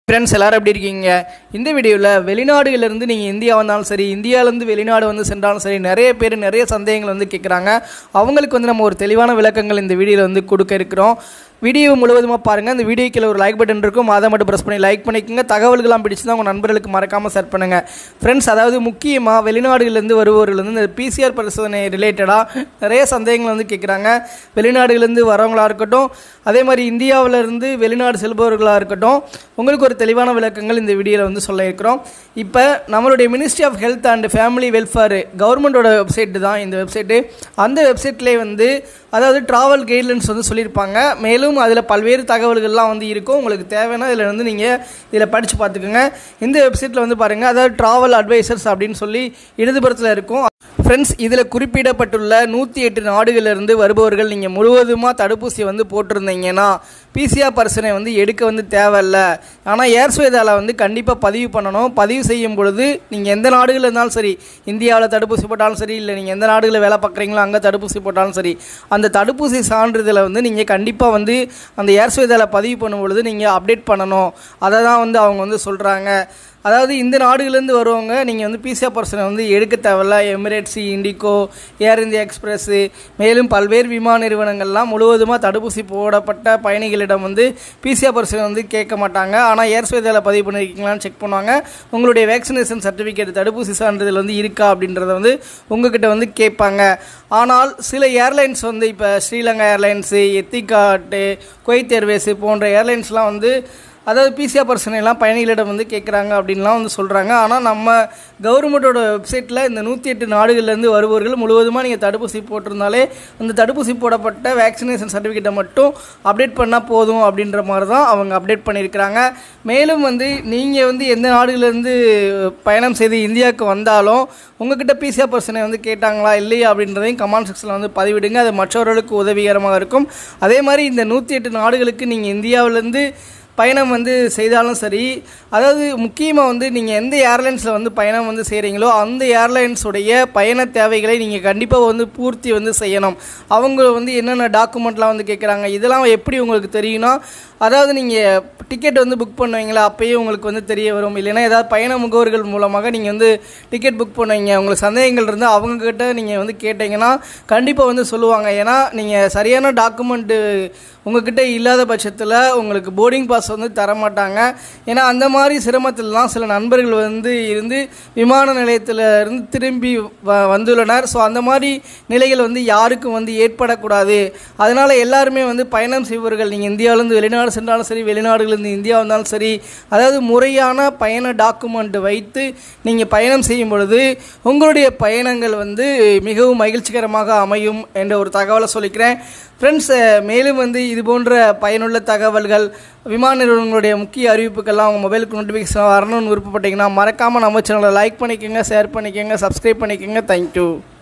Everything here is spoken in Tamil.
ஃப்ரெண்ட்ஸ் எல்லாரும் எப்படி இருக்கீங்க இந்த வீடியோவில் வெளிநாடுகளிலிருந்து நீங்கள் இந்தியா வந்தாலும் சரி இந்தியாவிலேருந்து வெளிநாடு வந்து சென்றாலும் சரி நிறைய பேர் நிறைய சந்தேகங்கள் வந்து கேட்குறாங்க அவங்களுக்கு வந்து நம்ம ஒரு தெளிவான விளக்கங்கள் இந்த வீடியோவில் வந்து கொடுக்க இருக்கிறோம் வீடியோ முழுவதுமாக பாருங்கள் இந்த வீடியோ கீழே ஒரு லைக் பட்டன் இருக்கும் அதை மட்டும் ப்ரெஸ் பண்ணி லைக் பண்ணிக்கோங்க தகவல்கள்லாம் பிடிச்சிருந்தா உங்கள் நண்பர்களுக்கு மறக்காமல் ஷேர் பண்ணுங்கள் ஃப்ரெண்ட்ஸ் அதாவது முக்கியமாக வெளிநாடுகளிலேருந்து வருபவர்கள் வந்து இந்த பிசிஆர் பரிசோதனை ரிலேட்டடாக நிறைய சந்தேகங்கள் வந்து கேட்குறாங்க வெளிநாடுகளிலேருந்து வரவங்களாக இருக்கட்டும் அதே மாதிரி இந்தியாவில் இருந்து வெளிநாடு செல்பவர்களாக இருக்கட்டும் உங்களுக்கு ஒரு தெளிவான விளக்கங்கள் இந்த வீடியோவில் வந்து சொல்ல இருக்கிறோம் இப்போ நம்மளுடைய ministry of health and family welfare கவர்மெண்டோட வெப்சைட் தான் இந்த வெப்சைட்டு அந்த வெப்சைட்லேயே வந்து அதாவது ட்ராவல் கைட்லைன்ஸ் வந்து சொல்லியிருப்பாங்க மேலும் அதில் பல்வேறு தகவல்கள்லாம் வந்து இருக்கும் உங்களுக்கு தேவைன்னா இதில் வந்து நீங்கள் இதில் படித்து பார்த்துக்கோங்க இந்த வெப்சைட்டில் வந்து பாருங்கள் அதாவது ட்ராவல் அட்வைசர்ஸ் அப்படின்னு சொல்லி இடதுபுறத்தில் இருக்கும் ஃப்ரெண்ட்ஸ் இதில் குறிப்பிடப்பட்டுள்ள நூற்றி எட்டு நாடுகளிலிருந்து வருபவர்கள் நீங்கள் முழுவதுமாக தடுப்பூசி வந்து போட்டிருந்தீங்கன்னா பிசிஆர் பரிசனை வந்து எடுக்க வந்து தேவையில்ல ஆனால் ஏர்ஸ்வேதால வந்து கண்டிப்பாக பதிவு பண்ணணும் பதிவு செய்யும் பொழுது நீங்கள் எந்த நாடுகளில் இருந்தாலும் சரி இந்தியாவில் தடுப்பூசி போட்டாலும் சரி இல்லை நீங்கள் எந்த நாடுகளில் வேலை பார்க்குறீங்களோ அங்கே தடுப்பூசி போட்டாலும் சரி அந்த தடுப்பூசி சான்றிதழை வந்து நீங்கள் கண்டிப்பாக வந்து அந்த ஏர்ஸ்வேதால பதிவு பண்ணும் பொழுது நீங்கள் அப்டேட் பண்ணணும் அதை தான் வந்து அவங்க வந்து சொல்கிறாங்க அதாவது இந்த நாடுகள்லேருந்து வருவங்க நீங்கள் வந்து பிசிஆர் பர்சனை வந்து எடுக்க தேவையில்ல Emirates IndiGo Air India Express மேலும் பல்வேறு விமான நிறுவனங்கள்லாம் முழுவதுமாக தடுப்பூசி போடப்பட்ட பயணிகளிடம் வந்து பிசிஆர் பர்சனை வந்து கேட்க மாட்டாங்க ஆனால் ஏர்ஸ்வேதாவில் பதிவு பண்ணியிருக்கீங்களான்னு செக் பண்ணுவாங்க உங்களுடைய வேக்சினேஷன் சர்டிஃபிகேட் தடுப்பூசி சான்றிதழ் வந்து இருக்கா அப்படின்றத வந்து உங்ககிட்ட வந்து கேட்பாங்க ஆனால் சில ஏர்லைன்ஸ் வந்து இப்போ ஸ்ரீலங்கா ஏர்லைன்ஸு எத்திகாட்டு குவைத் ஏர்வேஸு போன்ற ஏர்லைன்ஸ்லாம் வந்து அதாவது பிசிஆர் பர்சனைலாம் பயணிகளிடம் வந்து கேட்குறாங்க அப்படின்லாம் வந்து சொல்கிறாங்க ஆனால் நம்ம கவர்மெண்ட்டோட வெப்சைட்டில் இந்த நூற்றி எட்டு நாடுகள்லேருந்து வருபவர்கள் முழுவதுமாக நீங்கள் தடுப்பூசி போட்டிருந்தாலே அந்த தடுப்பூசி போடப்பட்ட வேக்சினேஷன் சர்டிஃபிகேட்டை மட்டும் அப்டேட் பண்ணால் போதும் அப்படின்ற மாதிரி தான் அவங்க அப்டேட் பண்ணியிருக்கிறாங்க மேலும் வந்து நீங்கள் வந்து எந்த நாடுகள்லேருந்து பயணம் செய்து இந்தியாவுக்கு வந்தாலும் உங்ககிட்ட பிசிஆர் பர்சனை வந்து கேட்டாங்களா இல்லையா அப்படின்றதையும் கமெண்ட் செக்ஷனில் வந்து பதிவிடுங்க அது மற்றவர்களுக்கு உதவிகரமாக இருக்கும் அதே மாதிரி இந்த நூற்றி எட்டு நாடுகளுக்கு நீங்கள் இந்தியாவிலேருந்து பயணம் வந்து செய்தாலும் சரி அதாவது முக்கியமாக வந்து நீங்கள் எந்த ஏர்லைன்ஸில் வந்து பயணம் வந்து செய்கிறீங்களோ அந்த ஏர்லைன்ஸுடைய பயண தேவைகளை நீங்கள் கண்டிப்பாக வந்து பூர்த்தி வந்து செய்யணும் அவங்க வந்து என்னென்ன டாக்குமெண்ட்லாம் வந்து கேட்குறாங்க இதெல்லாம் எப்படி உங்களுக்கு தெரியும்னா அதாவது நீங்கள் டிக்கெட் வந்து புக் பண்ணுவீங்களா அப்போயே உங்களுக்கு வந்து தெரிய வரும் இல்லைன்னா ஏதாவது பயண முகவர்கள் மூலமாக நீங்கள் வந்து டிக்கெட் புக் பண்ணுவீங்க உங்களுக்கு சந்தேகங்கள் இருந்தால் அவங்கக்கிட்ட நீங்கள் வந்து கேட்டிங்கன்னா கண்டிப்பாக வந்து சொல்லுவாங்க ஏன்னா நீங்கள் சரியான டாக்குமெண்ட்டு உங்ககிட்ட இல்லாத பட்சத்தில் உங்களுக்கு போர்டிங் பாஸ் வந்து தர மாட்டாங்க ஏன்னா அந்த மாதிரி சிரமத்திலலாம் சில நண்பர்கள் வந்து இருந்து விமான நிலையத்தில் இருந்து திரும்பி வ வந்துள்ளனர் ஸோ அந்த மாதிரி நிலைகள் வந்து யாருக்கும் வந்து ஏற்படக்கூடாது அதனால் எல்லாருமே வந்து பயணம் செய்பவர்கள் நீங்கள் இந்தியாவிலேருந்து வெளிநாடு சென்றாலும் சரி வெளிநாடுகளிலிருந்து இந்தியா வந்தாலும் சரி அதாவது முறையான பயண டாக்குமெண்ட் வைத்து நீங்கள் பயணம் செய்யும் பொழுது உங்களுடைய பயணங்கள் வந்து மிகவும் மகிழ்ச்சிகரமாக அமையும் என்ற ஒரு தகவலை சொல்லிக்கிறேன் ஃப்ரெண்ட்ஸ் மேலும் வந்து இது போன்ற பயனுள்ள தகவல்கள் விமான நிறுவனங்களுடைய முக்கிய அறிவிப்புகள்லாம் உங்கள் மொபைலுக்கு நோட்டிஃபிகேஷன் வரணும்னு விருப்பப்பட்டீங்கன்னா மறக்காமல் நம்ம சேனலை லைக் பண்ணிக்கோங்க ஷேர் பண்ணிக்கோங்க சப்ஸ்கிரைப் பண்ணிக்கோங்க தேங்க்யூ